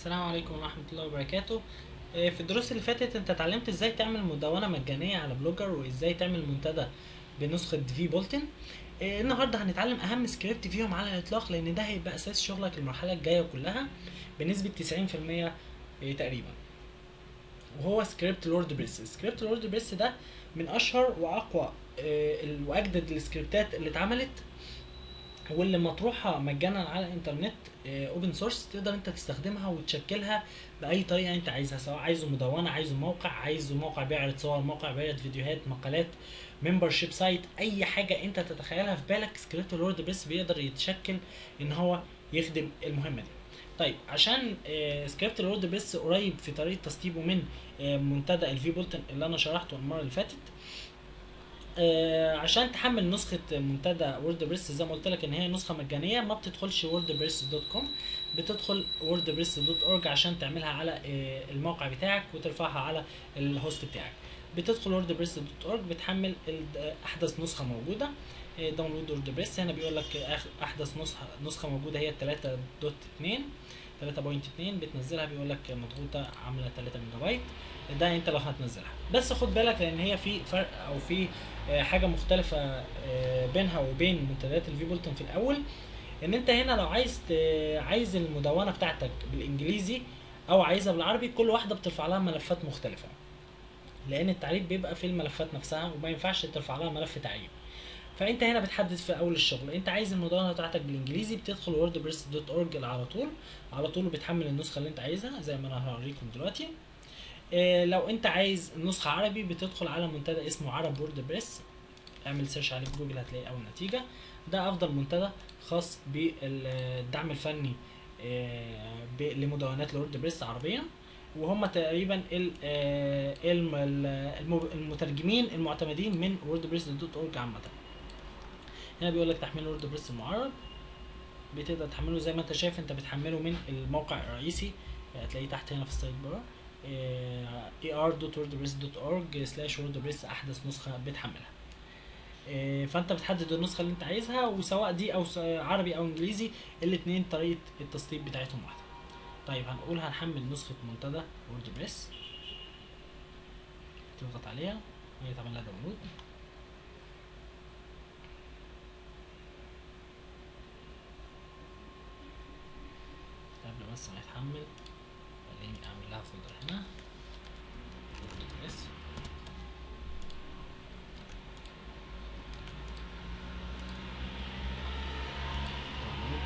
السلام عليكم ورحمة الله وبركاته آه، في الدروس اللي فاتت انت اتعلمت ازاي تعمل مدونة مجانية على بلوجر وازاي تعمل منتدى بنسخة في بولتن آه، النهاردة هنتعلم اهم سكريبت فيهم على الاطلاق لان ده هيبقى اساس شغلك المرحلة الجاية كلها بنسبة 90% تقريبا وهو سكريبت الورد بريس سكريبت الورد بريس ده من اشهر واقوى آه، ال- واجدد السكريبتات اللي اتعملت واللي مطروحه مجانا على الانترنت اوبن سورس تقدر انت تستخدمها وتشكلها باي طريقه انت عايزها سواء عايزه مدونه عايزه موقع عايزه موقع بيعرض صور موقع بيعرض فيديوهات مقالات ممبرشيب سايت اي حاجه انت تتخيلها في بالك سكريبت الورد بريس بيقدر يتشكل ان هو يخدم المهمه دي طيب عشان آه، سكريبت الورد بريس قريب في طريقه تسطيبه من آه، منتدى الفي بولتن اللي انا شرحته المره اللي فاتت آه، عشان تحمل نسخة منتدى ووردبريس زي ما قلت لك ان هي نسخة مجانية ما بتدخلش ووردبريس دوت كوم بتدخل ووردبريس دوت اورج عشان تعملها على آه، الموقع بتاعك وترفعها على الهوست بتاعك بتدخل ووردبريس دوت اورج بتحمل ال- احدث نسخة موجودة آه، داونلود ووردبريس هنا بيقول لك آخ- احدث نسخة نسخة موجودة هي 3.2 3.2 بتنزلها بيقول لك مضغوطة عاملة 3 ميجا بايت ده انت لو هتنزلها بس خد بالك لان هي في فرق او في آه، حاجه مختلفه آه، بينها وبين منتديات الفي بولتن في الاول ان انت هنا لو عايز ت- عايز المدونه بتاعتك بالانجليزي او عايزها بالعربي كل واحده بترفع لها ملفات مختلفه لان التعريب بيبقى في الملفات نفسها وما ينفعش ترفع لها ملف تعريب فانت هنا بتحدد في اول الشغل انت عايز المدونه بتاعتك بالانجليزي بتدخل ووردبريس دوت اورج على طول على طول بتحمل النسخه اللي انت عايزها زي ما انا هوريكم دلوقتي إيه، لو انت عايز نسخة عربي بتدخل على منتدى اسمه عرب وورد بريس اعمل سيرش عليه في جوجل هتلاقي اول نتيجة ده افضل منتدى خاص بالدعم الفني إيه، ب- لمدونات الورد بريس عربيا وهم تقريبا ال- آه، الم- ال- الم- المترجمين المعتمدين من وورد بريس دوت اورج عامة هنا بيقول لك تحميل وورد بريس المعرب بتقدر تحمله زي ما انت شايف انت بتحمله من الموقع الرئيسي هتلاقيه تحت هنا في السايد بار er.wordpress.org سلاش wordpress احدث نسخه بتحملها إيه، فانت بتحدد النسخه اللي انت عايزها وسواء دي او س- عربي او انجليزي الاثنين طريقه التسطيب بتاعتهم واحده طيب هنقول هنحمل نسخه منتدى ووردبريس تضغط عليها وهي تعمل لها داونلود قبل بس ما يتحمل خليني اعمل لها فولدر هنا ووردبريس داونلود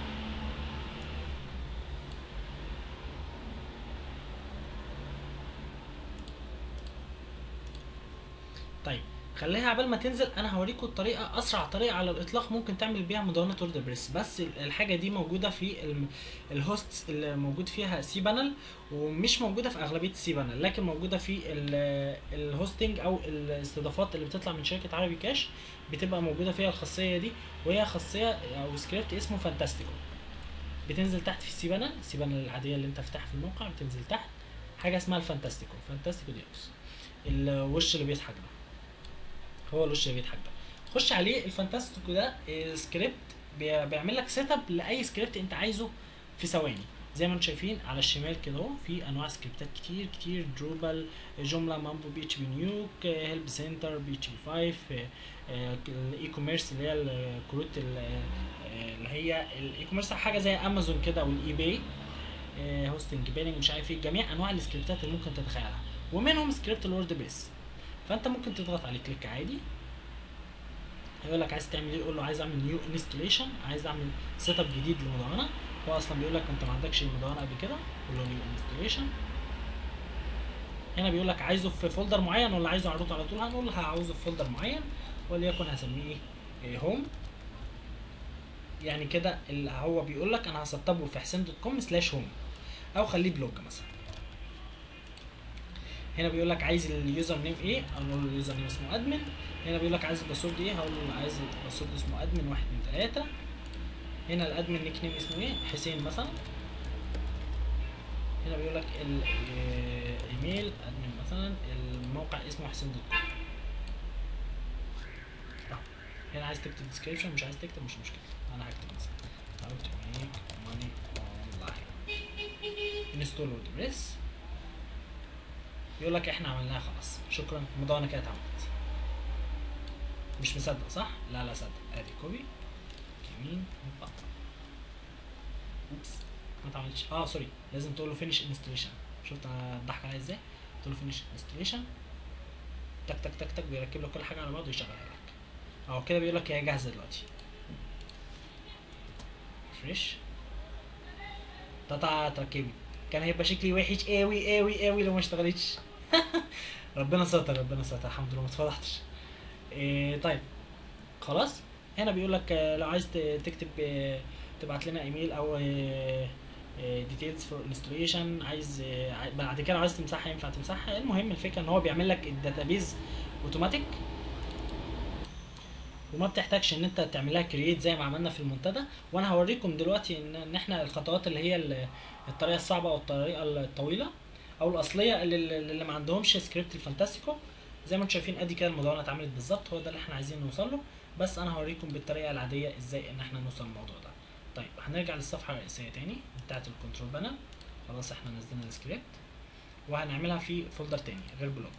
طيب خليها عبال ما تنزل انا هوريكم الطريقه اسرع طريقه على الاطلاق ممكن تعمل بيها مدونه وورد بريس بس ال- الحاجه دي موجوده في الم- الهوست اللي موجود فيها سي بانل ومش موجوده في اغلبيه السي بانل لكن موجوده في ال- الهوستنج او الاستضافات اللي بتطلع من شركه عربي كاش بتبقى موجوده فيها الخاصيه دي وهي خاصيه او سكريبت اسمه فانتاستيكو بتنزل تحت في السي بانل السي بانل العاديه اللي انت فاتحها في الموقع بتنزل تحت حاجه اسمها الفانتاستيكو فانتاستيكو دي بص الوش اللي بيضحك ده هو الوش اللي بيضحك ده خش عليه الفانتاستيكو ده آه، سكريبت بي- بيعمل لك سيت اب لاي سكريبت انت عايزه في ثواني زي ما انتم شايفين على الشمال كده اهو في انواع سكريبتات كتير كتير دروبل جمله مامبو بي اتش بي نيوك هيلب سنتر بي اتش بي 5 الاي كوميرس اللي هي الكروت ال- آه، اللي هي الاي كوميرس حاجه زي امازون كده والاي باي هوستنج بيلنج مش عارف ايه جميع انواع السكريبتات اللي ممكن تتخيلها ومنهم سكريبت الورد بيس فانت ممكن تضغط عليه كليك عادي هيقول لك عايز تعمل ايه قول له عايز اعمل نيو انستليشن عايز اعمل سيت اب جديد لمدونه هو اصلا بيقول لك انت ما عندكش مدونه قبل كده قول له نيو انستليشن هنا بيقول لك عايزه في فولدر معين ولا عايزه على الروت على طول هنقول له عاوزه في فولدر معين وليكن هسميه ايه هوم يعني كده اللي هو بيقول لك انا هسطبه في حسين دوت كوم سلاش هوم او خليه بلوج مثلا هنا بيقول لك عايز اليوزر نيم ايه اقول له اليوزر نيم اسمه ادمن هنا بيقول لك عايز الباسورد ايه هقول له عايز الباسورد اسمه ادمن واحد من ثلاثة هنا الادمن نيك نيم اسمه ايه حسين مثلا هنا بيقول لك الايميل ادمن مثلا الموقع اسمه حسين دوت كوم آه. هنا عايز تكتب ديسكريبشن مش عايز تكتب مش مشكلة انا هكتب مثلا how to make money online انستول ووردبريس يقول لك احنا عملناها خلاص شكرا المدونه كانت اتعملت مش مصدق صح لا لا صدق ادي كوبي يمين هوبا اوبس ما اتعملتش اه سوري لازم تقول له فينيش انستليشن شفت انا الضحك عليا ازاي تقول له فينيش انستليشن تك تك تك تك بيركب لك كل حاجه على بعض ويشغلها لك اهو كده بيقول لك هي جاهزه دلوقتي فريش تطع تركبي كان هيبقى شكلي وحش قوي قوي قوي لو ما اشتغلتش ربنا ستر ربنا ستر الحمد لله ما اتفضحتش إيه طيب خلاص هنا بيقول لك آه، لو عايز ت- تكتب آه، تبعت لنا ايميل او ديتيلز فور انستليشن عايز آه، عاي- بعد كده عايز تمسحها ينفع تمسحها المهم الفكره ان هو بيعمل لك الداتابيز اوتوماتيك وما بتحتاجش ان انت تعملها كرييت زي ما عملنا في المنتدى وانا هوريكم دلوقتي ان ان احنا الخطوات اللي هي ال- الطريقه الصعبه او الطريقه الطويله او الاصليه اللي, اللي ما عندهمش سكريبت الفانتاستيكو زي ما انتم شايفين ادي كده المدونه اتعملت بالظبط هو ده اللي احنا عايزين نوصل له بس انا هوريكم بالطريقه العاديه ازاي ان احنا نوصل للموضوع ده طيب هنرجع للصفحه الرئيسيه تاني بتاعه الكنترول بانل خلاص احنا نزلنا السكريبت وهنعملها في فولدر تاني غير بلوك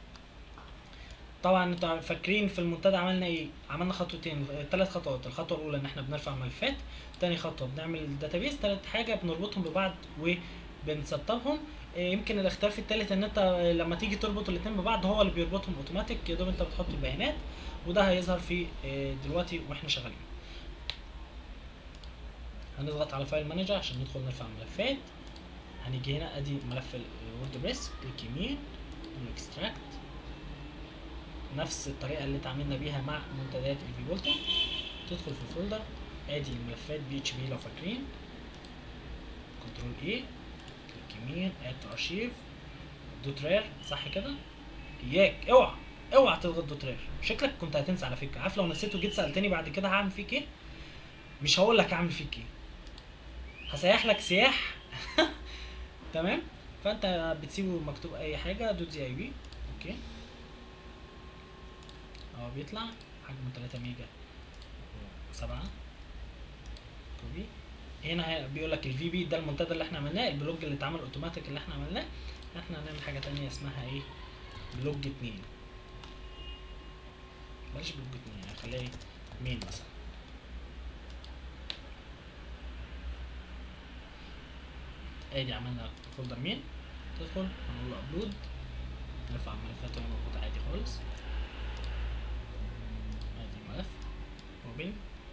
طبعا انتوا فاكرين في المنتدى عملنا ايه عملنا خطوتين ثلاث خطوات الخطوه الاولى ان احنا بنرفع ملفات تاني خطوه بنعمل الداتابيس تالت حاجه بنربطهم ببعض وبنسطبهم إيه، يمكن الاختلاف التالت ان انت لما تيجي تربط الاتنين ببعض هو اللي بيربطهم اوتوماتيك يا دوب انت بتحط البيانات وده هيظهر في إيه، دلوقتي واحنا شغالين هنضغط على فايل مانجر عشان ندخل نرفع ملفات هنيجي هنا ادي ملف الوردبريس كليك يمين اكستراكت نفس الطريقه اللي اتعاملنا بيها مع منتديات الفي بولتن تدخل في الفولدر ادي الملفات بي اتش بي لو فاكرين كنترول اي كليك يمين اد تو ارشيف دوت رير صح كده اياك اوعى اوعى تضغط دوت رير شكلك كنت هتنسى على فكره عارف لو نسيت وجيت سالتني بعد كده هعمل فيك ايه مش هقول لك هعمل فيك ايه هسيح لك سياح تمام فانت بتسيبه مكتوب اي حاجه دوت زي اي بي اوكي اهو بيطلع حجمه 3 ميجا و7 كوبي هنا بيقول لك الفي بي ده المنتدى اللي احنا عملناه البلوج اللي اتعمل اوتوماتيك اللي احنا عملناه احنا هنعمل حاجه تانية اسمها ايه بلوج 2 بلاش بلوج 2 يعني خليها ايه مين مثلا ادي عملنا فولدر مين تدخل هنقول له ابلود نرفع الملفات وهي موجوده عادي خالص ادي ملف اوبن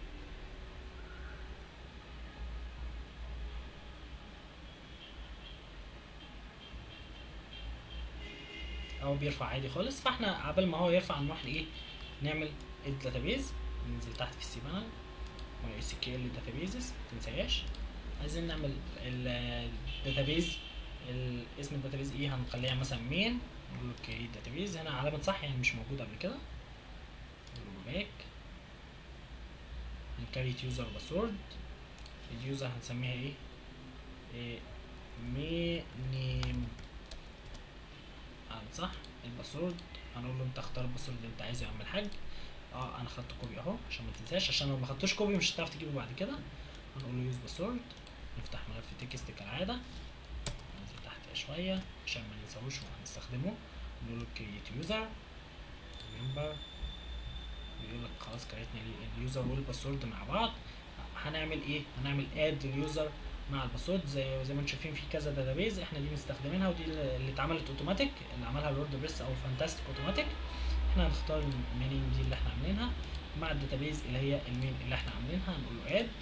هو بيرفع عادي خالص فاحنا عبال ما هو يرفع نروح لايه نعمل الداتابيز ننزل تحت في السي بانل واي اس كي ال داتابيزز متنساهاش عايزين نعمل الداتابيز اسم الداتابيز ايه هنخليها مثلا مين نقول له اوكي داتابيز هنا علامة صح يعني مش موجودة قبل كده نقول له باك هنكريت يوزر باسورد اليوزر هنسميها ايه, إيه مينيم صح الباسورد هنقول له انت اختار الباسورد اللي انت عايزه يا عم الحاج اه انا خدت كوبي اهو عشان ما تنساش عشان لو ما خدتوش كوبي مش هتعرف تجيبه بعد كده هنقول له يوز باسورد نفتح ملف تكست كالعاده ننزل تحت شويه عشان ما ننساهوش وهنستخدمه نقول له كريت يوزر ريمبر بيقول لك خلاص كريتنا اليوزر والباسورد مع بعض هنعمل ايه هنعمل اد لليوزر مع الباسورد زي زي ما انتم شايفين في كذا داتابيز احنا دي مستخدمينها ودي اللي اتعملت اوتوماتيك اللي عملها الورد بريس او فانتاستيك اوتوماتيك احنا هنختار المينيم دي اللي احنا عاملينها مع الداتابيز اللي هي المين اللي احنا عاملينها هنقول له اد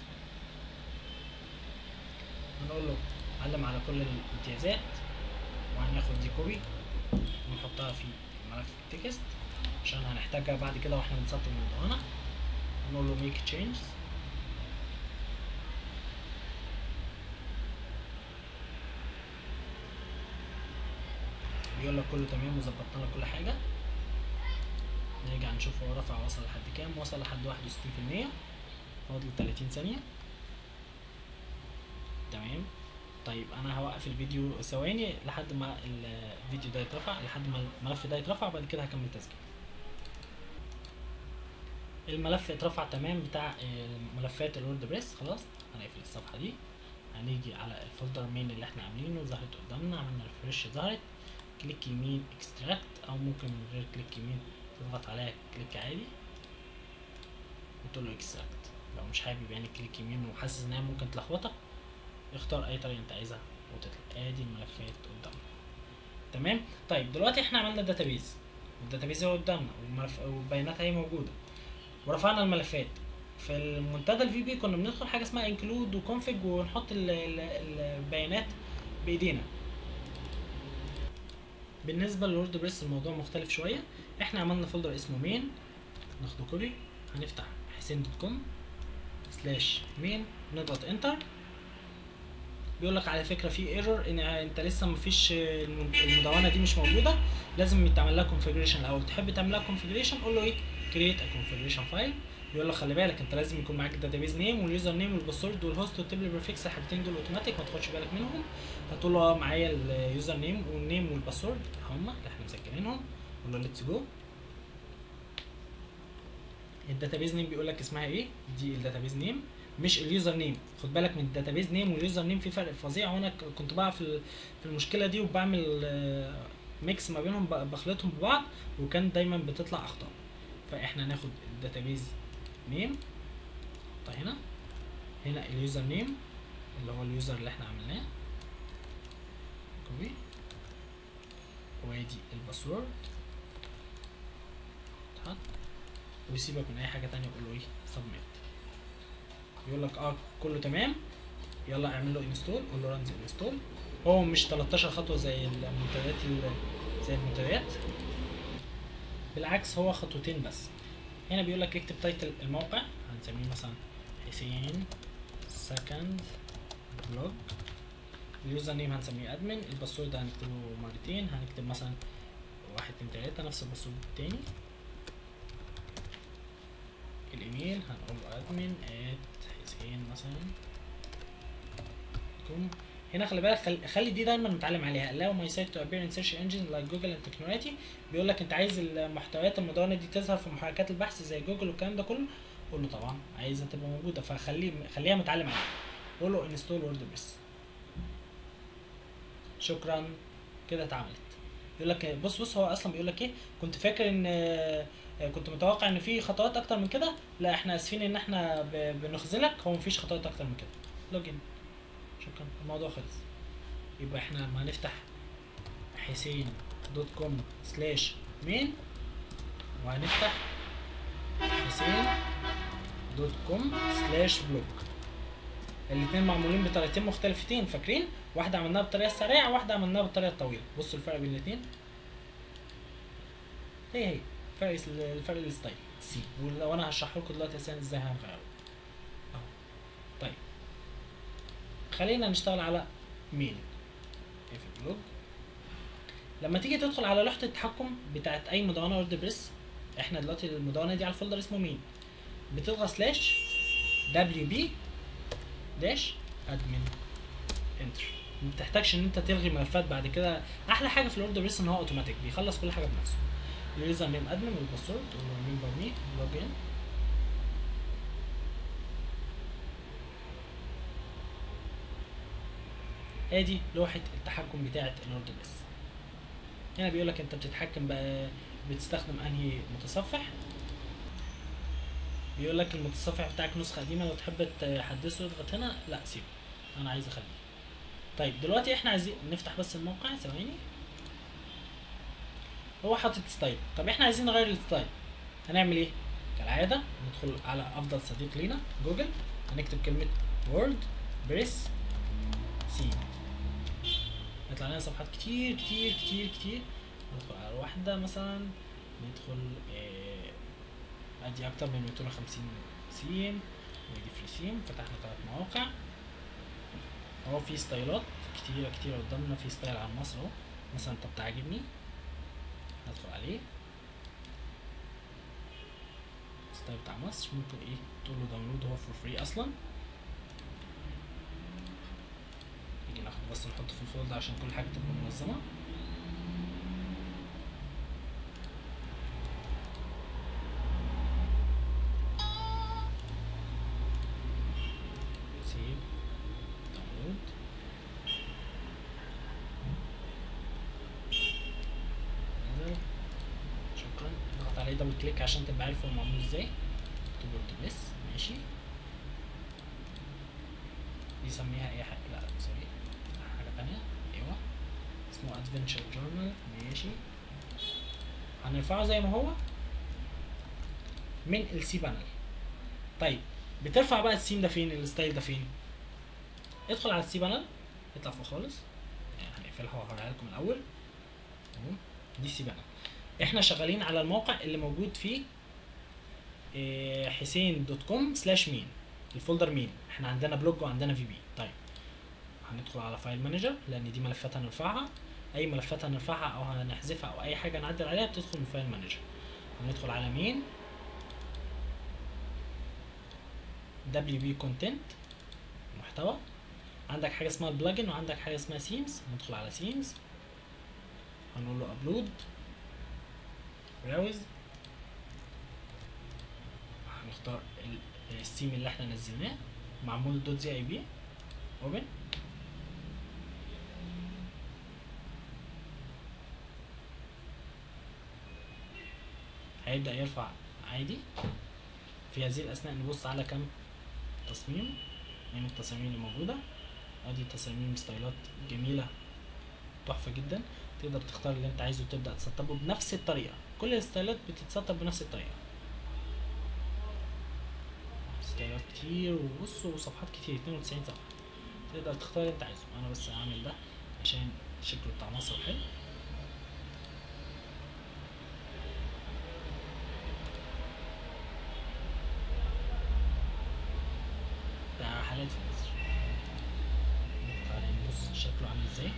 هنقول له علم على كل الامتيازات وهناخد دي كوبي ونحطها في ملف التكست عشان هنحتاجها بعد كده واحنا بنسطب المدونة هنقول له ميك تشينجز بيقول لك كله تمام وظبطنا لك كل حاجة نرجع نشوف هو رفع وصل لحد كام وصل لحد واحد وستين في المية فاضل تلاتين ثانية تمام طيب انا هوقف الفيديو ثواني لحد ما الفيديو ده يترفع لحد ما الملف ده يترفع وبعد كده هكمل تسجيل الملف اترفع تمام بتاع ملفات الورد بريس خلاص هنقفل الصفحه دي هنيجي على الفولدر مين اللي احنا عاملينه ظهرت قدامنا عملنا ريفرش ظهرت كليك يمين اكستراكت او ممكن من غير كليك يمين تضغط عليها كليك عادي وتقول له اكستراكت لو مش حابب يعني كليك يمين وحاسس انها ممكن تلخبطك اختار اي طريقه انت عايزها وتطلع ادي الملفات قدامنا تمام طيب دلوقتي احنا عملنا داتابيز الداتابيز هو قدامنا والملف والبيانات هي موجوده ورفعنا الملفات في المنتدى الفي بي كنا بندخل حاجه اسمها انكلود وكونفج ونحط ال- ال- البيانات بايدينا بالنسبه للورد بريس الموضوع مختلف شويه احنا عملنا فولدر اسمه مين ناخده كوبي هنفتح حسين دوت كوم سلاش مين نضغط انتر بيقول لك على فكره في ايرور ان انت لسه مفيش الم- المدونه دي مش موجوده لازم يتعمل لها كونفيجريشن الاول تحب تعمل لها كونفيجريشن قول له ايه كريت ا كونفيجريشن فايل بيقول لك خلي بالك انت لازم يكون معاك الداتابيز نيم واليوزر نيم والباسورد والهوست والتيبل بريفكس الحاجتين دول اوتوماتيك ما تاخدش بالك منهم هتقول له اه معايا اليوزر نيم والنيم والباسورد هما اللي احنا مسجلينهم قول له ليتس جو الداتابيز نيم بيقول لك اسمها ايه دي الداتابيز نيم مش اليوزر نيم خد بالك من الداتابيز نيم واليوزر نيم في فرق فظيع وانا ك- كنت بقع في ال- في المشكله دي وبعمل آه، ميكس ما بينهم ب- بخلطهم ببعض وكان دايما بتطلع اخطاء فاحنا ناخد الداتابيز نيم طيب هنا هنا اليوزر نيم اللي هو اليوزر اللي احنا عملناه كوبي وادي الباسورد اتحط ويسيبك من اي حاجه تانية وقول له ايه سبميت يقول لك اه كله تمام يلا اعمل له انستول قول له رانز انستول هو مش 13 خطوه زي المنتديات ال- زي المنتديات بالعكس هو خطوتين بس هنا بيقول لك اكتب تايتل الموقع هنسميه مثلا حسين سكند بلوج اليوزر نيم هنسميه ادمن الباسورد هنكتبه مرتين هنكتب مثلا واحد اتنين تلاته نفس الباسورد التاني الايميل هنقول له ادمن ات حسين مثلا كوم هنا خلي بالك خلي, خلي دي دايما متعلم عليها allow my site to appear in search engine like Google and Technology بيقول لك انت عايز المحتويات المدونه دي تظهر في محركات البحث زي جوجل والكلام ده كله قول له طبعا عايزها تبقى موجوده فخليه خليها متعلم عليها قول له انستول ووردبريس شكرا كده اتعملت يقول لك بص بص هو اصلا بيقول لك ايه كنت فاكر ان آه، كنت متوقع ان في خطوات اكتر من كده لا احنا اسفين ان احنا ب- بنخذلك هو مفيش خطوات اكتر من كده لوجن شكرا الموضوع خلص يبقى احنا لما هنفتح حسين دوت كوم سلاش مين وهنفتح حسين دوت كوم سلاش بلوج الاتنين معمولين بطريقتين مختلفتين فاكرين واحدة عملناها بالطريقة السريعة واحدة عملناها بالطريقة الطويلة بصوا الفرق بين الاتنين هي هي فرق الفرق الستايل سي ولو انا هشرح لكم دلوقتي اساسا ازاي هنغيره اهو طيب خلينا نشتغل على مين في بلوج لما تيجي تدخل على لوحة التحكم بتاعت اي مدونة وورد بريس احنا دلوقتي المدونة دي على الفولدر اسمه مين بتضغط سلاش دبليو بي داش ادمن انتر ما بتحتاجش ان انت تلغي ملفات بعد كده احلى حاجه في الورد بريس ان هو اوتوماتيك بيخلص كل حاجه بنفسه اليوزر نيم ادمن والباسورد تقول له ريمبر مي لوج ان ادي لوحه التحكم بتاعه الورد بريس هنا بيقول لك انت بتتحكم بقى بتستخدم انهي متصفح بيقول لك المتصفح بتاعك نسخه قديمه لو تحب تحدثه اضغط هنا لا سيبه انا عايز اخليه طيب دلوقتي احنا عايزين نفتح بس الموقع ثواني هو حاطط ستايل طب احنا عايزين نغير الستايل هنعمل ايه كالعاده ندخل على افضل صديق لينا جوجل هنكتب كلمه وورد بريس سي يطلع لنا صفحات كتير كتير كتير كتير ندخل على واحده مثلا ندخل آه، ادي اكتر من 250 سيم ودي فري سيم فتحنا ثلاث مواقع اهو في ستايلات كتيرة كتيرة قدامنا في ستايل عن مصر اهو مثلا طب تعجبني ندخل عليه ستايل بتاع مصر ممكن ايه تقول له داونلود هو فور فري اصلا نيجي ناخد بس نحطه في الفولدر عشان كل حاجة تبقى منظمة سيب دبل كليك عشان تبقى عارف هو معمول ازاي اكتب ووردبريس ماشي دي سميها اي حاجه لا سوري حاجه تانية ايوه اسمه ادفنتشر جورنال ماشي هنرفعه زي ما هو من السي بانل طيب بترفع بقى السيم ده فين الستايل ده فين ادخل على السي بانل اطلع فوق خالص يعني هنقفلها وهوريها لكم الاول اهو دي سي بانل احنا شغالين على الموقع اللي موجود فيه إيه، حسين دوت كوم سلاش مين الفولدر مين احنا عندنا بلوج وعندنا في بي طيب هندخل على فايل مانجر لان دي ملفات هنرفعها اي ملفات هنرفعها او هنحذفها او اي حاجه نعدل عليها بتدخل من فايل مانجر هندخل على مين دبليو بي كونتنت محتوى عندك حاجه اسمها البلجن وعندك حاجه اسمها سيمز هندخل على سيمز هنقول له ابلود براوز هنختار ال- السيم اللي احنا نزلناه معمول دوت زي اي بي اوبن هيبدأ يرفع عادي في هذه الأثناء نبص على كم تصميم من التصاميم اللي موجودة ادي تصاميم ستايلات جميلة تحفة جدا تقدر تختار اللي انت عايزه وتبدأ تسطبه بنفس الطريقة كل الستايلات بتتسطب بنفس الطريقة ستايلات كتير وبص وصفحات كتير 92 صفحة تقدر تختار اللي انت عايزه انا بس هعمل ده عشان شكله بتاع مصر حلو ده حالات في مصر تعالى نبص شكله عامل ازاي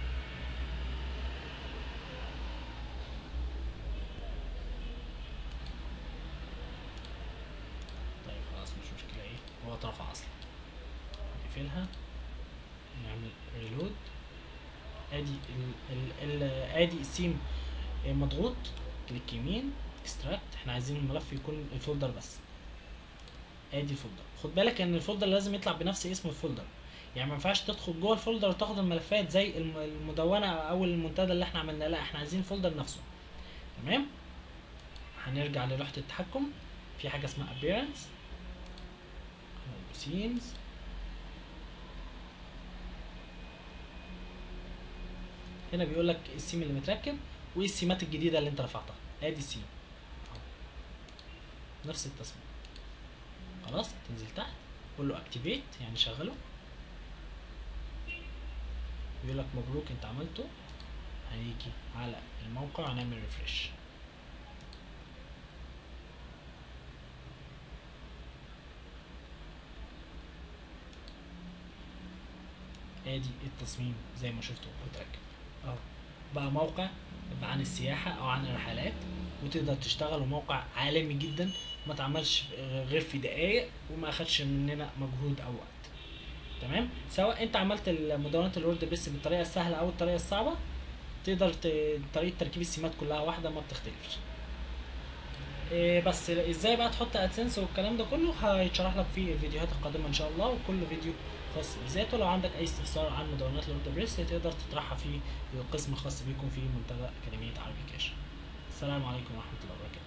طيب خلاص مش مشكلة ايه هو اترفع اصلا نقفلها نعمل ريلود ادي ال ال ال ادي السيم مضغوط كليك يمين اكستراكت احنا عايزين الملف يكون الفولدر بس ادي الفولدر خد بالك ان الفولدر لازم يطلع بنفس اسم الفولدر يعني ما ينفعش تدخل جوه الفولدر وتاخد الملفات زي الم- المدونه او المنتدى اللي احنا عملناه لا احنا عايزين الفولدر نفسه تمام هنرجع للوحه التحكم في حاجه اسمها appearance سيمز هنا بيقول لك السيم اللي متركب وايه السيمات الجديده اللي انت رفعتها ادي السيم أهو. نفس التصميم خلاص تنزل تحت قول له اكتيفيت يعني شغله بيقول لك مبروك انت عملته هنيجي على الموقع هنعمل ريفرش ادي التصميم زي ما شفتوا متركب اهو بقى موقع بقى عن السياحة او عن الرحلات وتقدر تشتغل وموقع عالمي جدا ما تعملش غير في دقايق وما اخدش مننا مجهود او وقت تمام سواء انت عملت مدونات الورد بس بالطريقه السهله او الطريقه الصعبه تقدر ت... طريقه تركيب السيمات كلها واحده ما بتختلفش إيه بس ازاي بقى تحط ادسنس والكلام ده كله هيتشرح لك في الفيديوهات القادمه ان شاء الله وكل فيديو خاص بذاته لو عندك اي استفسار عن مدونات الورد بريس تقدر تطرحها في القسم الخاص بيكم في منتدى اكاديميه عربي كاش السلام عليكم ورحمه الله وبركاته